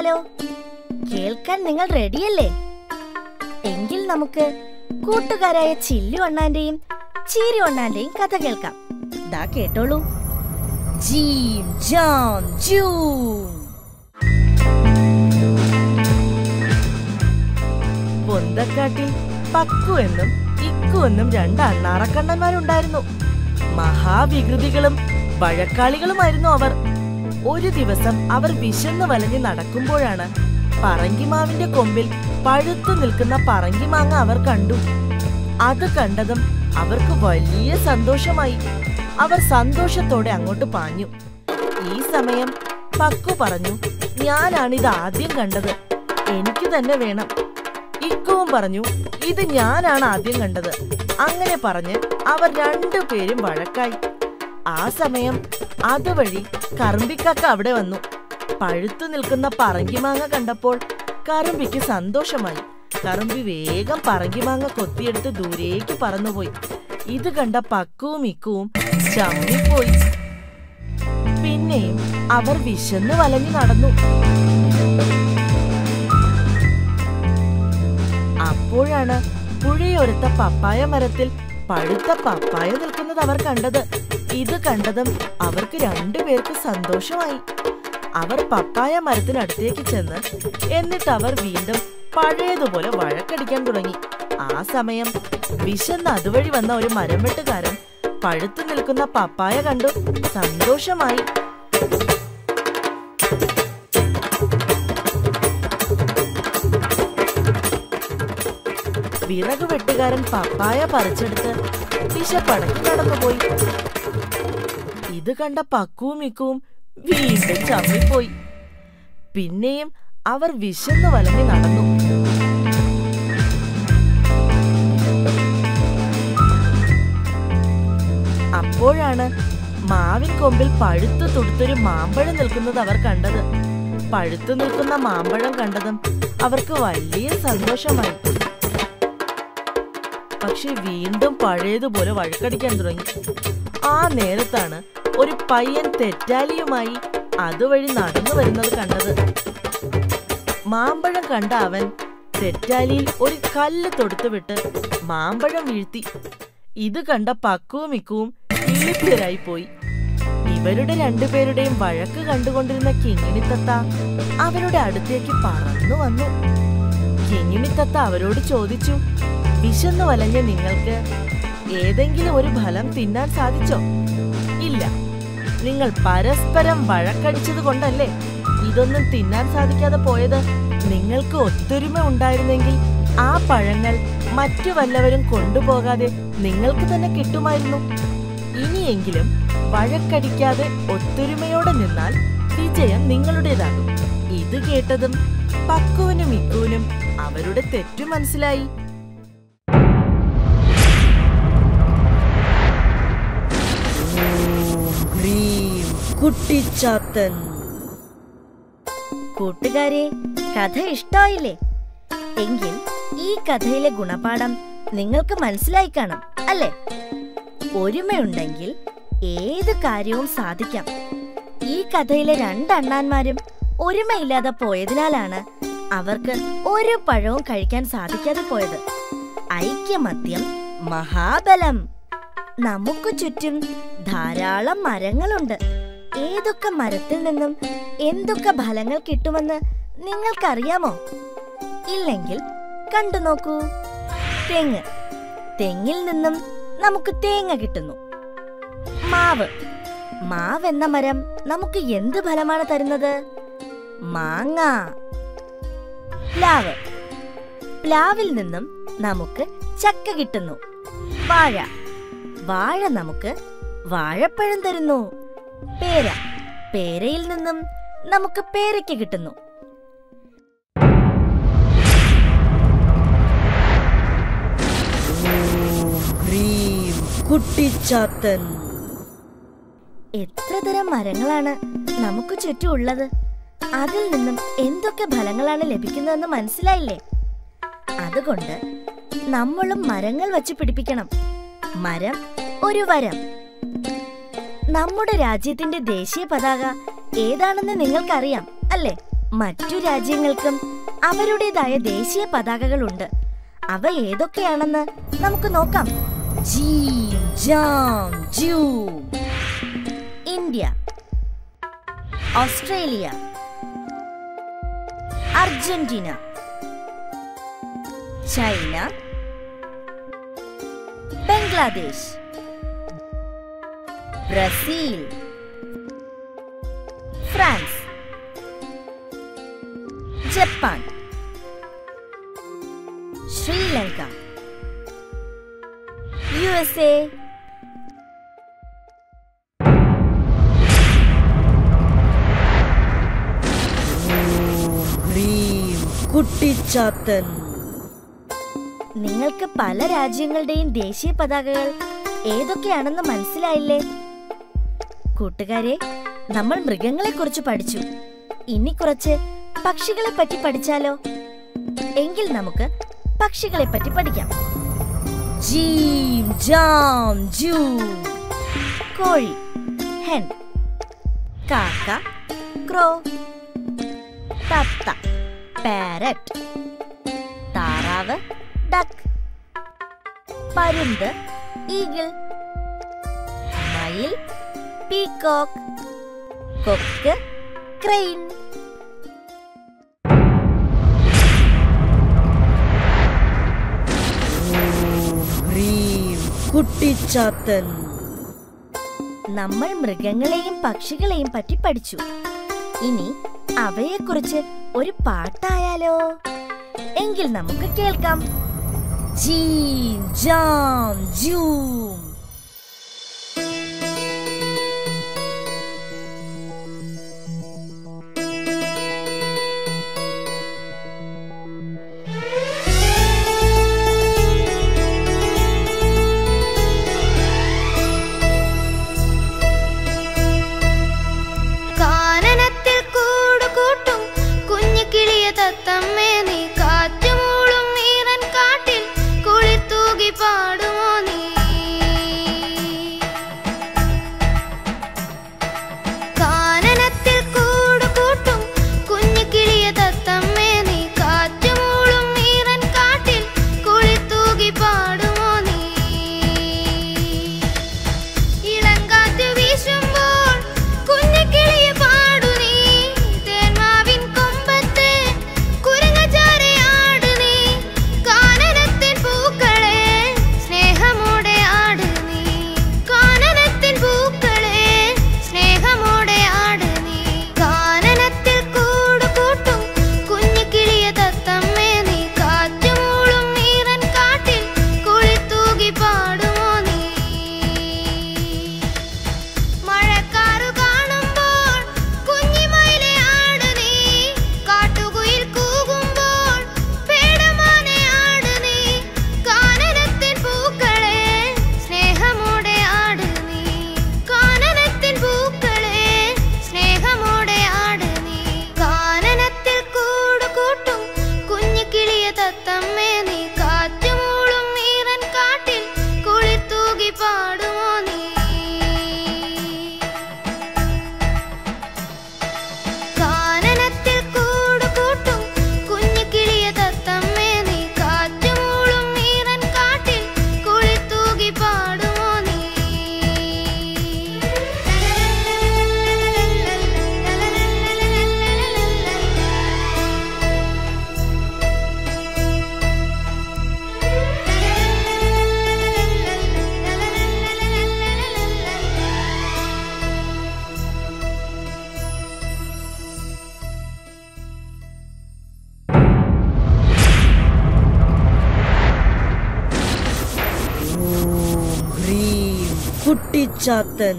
കേട്ടാലോ കേൾക്കാൻ നിങ്ങൾ റെഡിയല്ലേ എങ്കിൽ നമുക്ക് കൂട്ടുകാരായ ചില്ലു അണ്ണാന്റെയും ചീരി അണ്ണാന്റെയും കഥ കേൾക്കാം ദാ കേട്ടോളൂ ജീം ജാം ജൂം പൊന്തക്കാട്ടിൽ പക്കു എന്നും ഇക്കു എന്നും രണ്ട് അണ്ണാറക്കണ്ണന്മാരുണ്ടായിരുന്നു മഹാവികൃതികളും വഴക്കാളികളുമായിരുന്നു അവർ ഒരു ദിവസം അവർ വിശന്ന് വലഞ്ഞ് നടക്കുമ്പോഴാണ് പറങ്കിമാവിന്റെ കൊമ്പിൽ പഴുത്തു നിൽക്കുന്ന പറങ്കിമാങ്ങ അവർ കണ്ടു അത് കണ്ടതും അവർക്ക് വലിയ സന്തോഷമായി അവർ സന്തോഷത്തോടെ അങ്ങോട്ട് പാഞ്ഞു ഈ സമയം പക്കു പറഞ്ഞു ഞാനാണിത് ആദ്യം കണ്ടത് എനിക്ക് തന്നെ വേണം ഇക്കവും പറഞ്ഞു ഇത് ഞാനാണ് ആദ്യം കണ്ടത് അങ്ങനെ പറഞ്ഞ് അവർ രണ്ടുപേരും വഴക്കായി ആ സമയം അതുവഴി കറുമ്പിക്കക്ക അവിടെ വന്നു പഴുത്തു നിൽക്കുന്ന പറങ്കിമാങ്ങ കണ്ടപ്പോൾ കറുമ്പിക്ക് സന്തോഷമായി കറുമ്പി വേഗം പറങ്കിമാങ്ങ കൊത്തിയെടുത്ത് ദൂരേക്ക് പറന്നുപോയി ഇത് കണ്ട പക്കുവും ഇക്കുവും ചമ്മിപ്പോയി പിന്നെയും അവർ വിശന്ന് വലഞ്ഞു നടന്നു അപ്പോഴാണ് പുഴയോരത്ത പപ്പായ മരത്തിൽ പഴുത്ത പപ്പായ നിൽക്കുന്നത് അവർ കണ്ടത് ഇത് കണ്ടതും അവർക്ക് രണ്ടുപേർക്ക് സന്തോഷമായി അവർ പപ്പായ മരത്തിനടുത്തേക്ക് ചെന്ന് എന്നിട്ട് അവർ വീണ്ടും പഴയതുപോലെ വഴക്കടിക്കാൻ തുടങ്ങി ആ സമയം വിശന്ന് അതുവഴി വന്ന ഒരു മരം വെട്ടുകാരൻ പഴുത്തു നിൽക്കുന്ന പപ്പായ കണ്ടു സന്തോഷമായി വിറക് വെട്ടുകാരൻ പപ്പായ പറിച്ചെടുത്ത് വിശപ്പടക്കി നടന്നുപോയി ഇത് കണ്ട പക്കുവും മിക്കുവും വീണ്ടും ചമ്മിപ്പോയി പിന്നെയും അവർ വിശന്നു വലഞ്ഞു നടന്നു അപ്പോഴാണ് മാവിൻ കൊമ്പിൽ പഴുത്തു തുടുത്തൊരു മാമ്പഴം നിൽക്കുന്നത് അവർ കണ്ടത് പഴുത്തു നിൽക്കുന്ന മാമ്പഴം കണ്ടതും അവർക്ക് വലിയ സന്തോഷമായി പക്ഷെ വീണ്ടും പഴയതുപോലെ വഴക്കടിക്കാൻ തുടങ്ങി ആ നേരത്താണ് ഒരു പയ്യൻ തെറ്റാലിയുമായി അതുവഴി നടന്നു വരുന്നത് കണ്ടത് മാമ്പഴം കണ്ട അവൻ തെറ്റാലിയിൽ ഒരു കല്ല് തൊടുത്തു വിട്ട് മാമ്പഴം വീഴ്ത്തി ഇത് കണ്ട പക്കുവും ഇക്കുവും കിളിപ്പിയരായി പോയി ഇവരുടെ രണ്ടുപേരുടെയും വഴക്ക് കണ്ടുകൊണ്ടിരുന്ന കിങ്ങിണിത്തത്ത അവരുടെ അടുത്തേക്ക് പറന്നു വന്നു കിങ്ങിണിത്തത്ത അവരോട് ചോദിച്ചു വിശന്നു വലഞ്ഞ നിങ്ങൾക്ക് ഏതെങ്കിലും ഒരു ഫലം തിന്നാൻ സാധിച്ചോ ഇല്ല നിങ്ങൾ പരസ്പരം വഴക്കടിച്ചത് കൊണ്ടല്ലേ ഇതൊന്നും തിന്നാൻ സാധിക്കാതെ പോയത് നിങ്ങൾക്ക് ഒത്തൊരുമ ഉണ്ടായിരുന്നെങ്കിൽ ആ പഴങ്ങൾ മറ്റു വല്ലവരും കൊണ്ടുപോകാതെ നിങ്ങൾക്ക് തന്നെ കിട്ടുമായിരുന്നു ഇനിയെങ്കിലും വഴക്കടിക്കാതെ ഒത്തൊരുമയോടെ നിന്നാൽ വിജയം നിങ്ങളുടേതാകും ഇത് കേട്ടതും പക്കുവിനും ഇക്കുവിനും അവരുടെ തെറ്റു മനസ്സിലായി കുട്ടിച്ചാത്തൻ കൂട്ടുകാരെ കഥ ഇഷ്ടായില്ലേ എങ്കിൽ ഈ കഥയിലെ ഗുണപാഠം നിങ്ങൾക്ക് മനസ്സിലായി കാണും അല്ലേ ഒരുമയുണ്ടെങ്കിൽ ഏത് കാര്യവും സാധിക്കാം ഈ കഥയിലെ രണ്ട് അണ്ണാന്മാരും ഒരുമയില്ലാതെ പോയതിനാലാണ് അവർക്ക് ഒരു പഴവും കഴിക്കാൻ സാധിക്കാതെ പോയത് ഐക്യമത്യം മഹാബലം നമുക്ക് ചുറ്റും ധാരാളം മരങ്ങളുണ്ട് ഏതൊക്കെ മരത്തിൽ നിന്നും എന്തൊക്കെ ഫലങ്ങൾ കിട്ടുമെന്ന് നിങ്ങൾക്കറിയാമോ ഇല്ലെങ്കിൽ കണ്ടു നോക്കൂ തെങ്ങ് തെങ്ങിൽ നിന്നും നമുക്ക് തേങ്ങ കിട്ടുന്നു മാവ് മാവ് എന്ന മരം നമുക്ക് എന്ത് ഫലമാണ് തരുന്നത് മാങ്ങ പ്ലാവ് പ്ലാവിൽ നിന്നും നമുക്ക് ചക്ക കിട്ടുന്നു വാഴ വാഴ നമുക്ക് വാഴപ്പഴം തരുന്നു പേര പേരയിൽ നിന്നും നമുക്ക് പേരയ്ക്ക് കിട്ടുന്നു കുട്ടിച്ചാത്തൻ എത്ര തരം മരങ്ങളാണ് നമുക്ക് ചുറ്റും ഉള്ളത് അതിൽ നിന്നും എന്തൊക്കെ ഫലങ്ങളാണ് ലഭിക്കുന്നതെന്ന് മനസ്സിലായില്ലേ അതുകൊണ്ട് നമ്മളും മരങ്ങൾ വച്ച് പിടിപ്പിക്കണം മരം ഒരു വരം നമ്മുടെ രാജ്യത്തിന്റെ ദേശീയ പതാക ഏതാണെന്ന് നിങ്ങൾക്കറിയാം അല്ലേ മറ്റു രാജ്യങ്ങൾക്കും അവരുടേതായ ദേശീയ പതാകകളുണ്ട് അവ ഏതൊക്കെയാണെന്ന് നമുക്ക് നോക്കാം ജീം, ജാം, ജൂം. India Australia Argentina China Bangladesh Brazil France Japan Sri Lanka U S A ഹ്രീം കുട്ടിച്ചാത്തൻ നിങ്ങൾക്ക് പല രാജ്യങ്ങളുടെയും ദേശീയ പതാകകൾ ഏതൊക്കെയാണെന്ന് മനസ്സിലായില്ലേ കൂട്ടുകാരെ നമ്മൾ മൃഗങ്ങളെ കുറിച്ച് പഠിച്ചു ഇനി കുറച്ച് പക്ഷികളെ പറ്റി പഠിച്ചാലോ എങ്കിൽ നമുക്ക് പക്ഷികളെ പറ്റി പഠിക്കാം ജീം ജാം ജൂം കോഴി ഹെൻ കാക്ക ക്രോ തത്ത പാരറ്റ് താറാവ് ഡക്ക് പരുന്ത് ഈഗിൾ മയിൽ പീകോക്ക് കൊക്ക് ക്രെയിൻ ഹ്രീം കുട്ടിച്ചാത്തൻ നമ്മൾ മൃഗങ്ങളെയും പക്ഷികളെയും പറ്റി പഠിച്ചു ഇനി അവയെക്കുറിച്ച് ഒരു പാട്ടായാലോ എങ്കിൽ നമുക്ക് കേൾക്കാം ജീം ജാം ജൂം കാനനത്തിൽ കൂടുകൂട്ടും കുഞ്ഞു കിളിയ തത്തമ്മേ നീ കാറ്റുമൂളും ഈറൻ കാട്ടിൽ കുളിർ തൂകി പാടുമോ നീ കാനനത്തിൽ കൂടുകൂട്ടും കുഞ്ഞു കിളിയ തത്തമ്മേ നീ കാറ്റുമൂളും ഈറൻ കാട്ടിൽ കുളിർ തൂകി പാടുമോ നീ ഇളങ്കാറ്റ് വീശുമ്പോൾ കുഞ്ഞിക്കിളിയെ പാടു നീ തേന്മാവിൻ കൊമ്പത്ത് കുരങ്ങച്ചാരയാട് നീ കാനനത്തിൻ പൂക്കളെ സ്നേഹമോടെ ആട് നീ കാനനത്തിൻ പൂക്കളെ സ്നേഹമോടെ ആട് നീ കാനനത്തിൽ കൂടുകൂട്ടും കുഞ്ഞിക്കിളിയെ തത്തമ്മേ നീ കാറ്റുമൂളും ഈറൻ കാട്ടിൽ കുളിത്തൂകി പാടുമോ നീ മഴക്കാറു കാണുമ്പോൾ കുഞ്ഞിമയിലെ ആട് നീ കാട്ടുകുയിൽ കൂകുമ്പോൾ പേടമാനെ ആട് നീ കാനനത്തിൻ പൂക്കളെ സ്നേഹമോടെ ആട് നീ കാനനത്തിൻ പൂക്കളെ സ്നേഹമോടെ ആട് നീ കാനനത്തിൽ കൂടുകൂട്ടും കുഞ്ഞിക്കിളിയ തത്തമ്മേ നീ കാറ്റുമൂളും ഈറൻ കാട്ടിൽ കുളിർ തൂകി പാടുമോ നീ കാനനത്തിൽ കൂടുകൂട്ടും കുഞ്ഞിക്കിളിയ തത്തമ്മേ നീ കാറ്റുമൂളും ഈറൻ കാട്ടിൽ കുളിർ തൂകി പാടുമോ നീ ഹ്രീം കുട്ടിച്ചാത്തൻ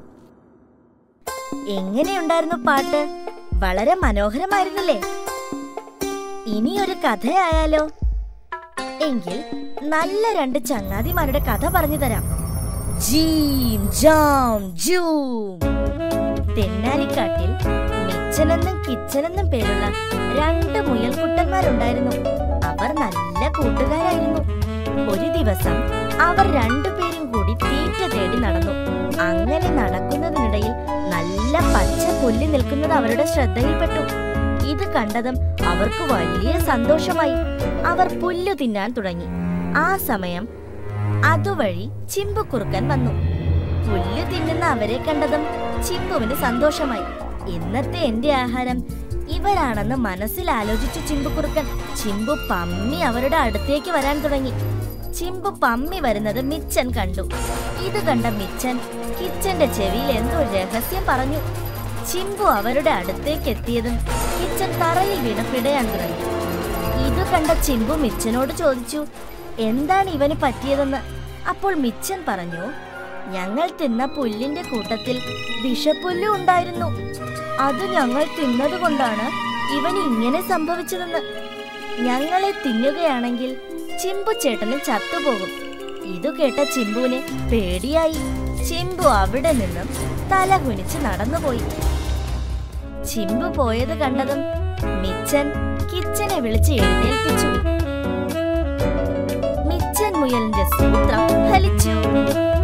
എങ്ങനെയുണ്ടായിരുന്നു പാട്ട് വളരെ മനോഹരമായിരുന്നില്ലേ ഇനിയൊരു കഥയായാലോ എങ്കിൽ നല്ല രണ്ട് ചങ്ങാതിമാരുടെ കഥ പറഞ്ഞു തരാം ജീം ജാം ജൂം തെന്നാലിക്കാട്ടിൽ മിച്ചനെന്നും കിച്ചനെന്നും പേരുള്ള രണ്ട് മുയൽക്കുട്ടന്മാരുണ്ടായിരുന്നു അവർ നല്ല കൂട്ടുകാരായിരുന്നു ഒരു ദിവസം അവർ രണ്ടുപേരും കൂടി തീറ്റ തേടി നടന്നു അങ്ങനെ നടക്കുന്നതിനിടയിൽ നല്ല പച്ച പുല്ല് നിൽക്കുന്നത് അവരുടെ ശ്രദ്ധയിൽപ്പെട്ടു ഇത് കണ്ടതും അവർക്ക് വലിയ സന്തോഷമായി അവർ പുല്ലു തിന്നാൻ തുടങ്ങി ആ സമയം അതുവഴി ചിമ്പുക്കുറുക്കൻ വന്നു പുല്ല് തിന്നുന്ന അവരെ കണ്ടതും ചിമ്പുവിന് സന്തോഷമായി ഇന്നത്തെ എന്റെ ആഹാരം ഇവരാണെന്ന് മനസ്സിൽ ആലോചിച്ചു ചിമ്പുക്കുറുക്കൻ ചിമ്പു പമ്മി അവരുടെ അടുത്തേക്ക് വരാൻ തുടങ്ങി ചിമ്പു പമ്മി വരുന്നത് മിച്ചൻ കണ്ടു ഇത് കണ്ട മിച്ചൻ കിച്ചന്റെ ചെവിയിൽ എന്തോ രഹസ്യം പറഞ്ഞു ചിമ്പു അവരുടെ അടുത്തേക്ക് എത്തിയതും കിച്ചൻ തറയിൽ വീണ് പിടയാൻ തുടങ്ങി ഇത് കണ്ട ചിമ്പു മിച്ചനോട് ചോദിച്ചു എന്താണ് ഇവന് പറ്റിയതെന്ന് അപ്പോൾ മിച്ചൻ പറഞ്ഞു ഞങ്ങൾ തിന്ന പുല്ലിന്റെ കൂട്ടത്തിൽ വിഷപ്പുല്ലും ഉണ്ടായിരുന്നു അത് ഞങ്ങൾ തിന്നത് കൊണ്ടാണ് ഇവന് ഇങ്ങനെ സംഭവിച്ചതെന്ന് ഞങ്ങളെ തിന്നുകയാണെങ്കിൽ ചിമ്പു ചേട്ടന് ചത്തുപോകും ഇതു കേട്ട ചിമ്പുവിന് പേടിയായി ചിമ്പു അവിടെ നിന്നും തല കുനിച്ച് നടന്നുപോയി ചിമ്പു പോയത് കണ്ടതും മിച്ചൻ കിച്ചനെ വിളിച്ച് എഴുന്നേൽപ്പിച്ചു മിച്ചൻ മുയലിന്റെ സൂത്രം ഫലിച്ചു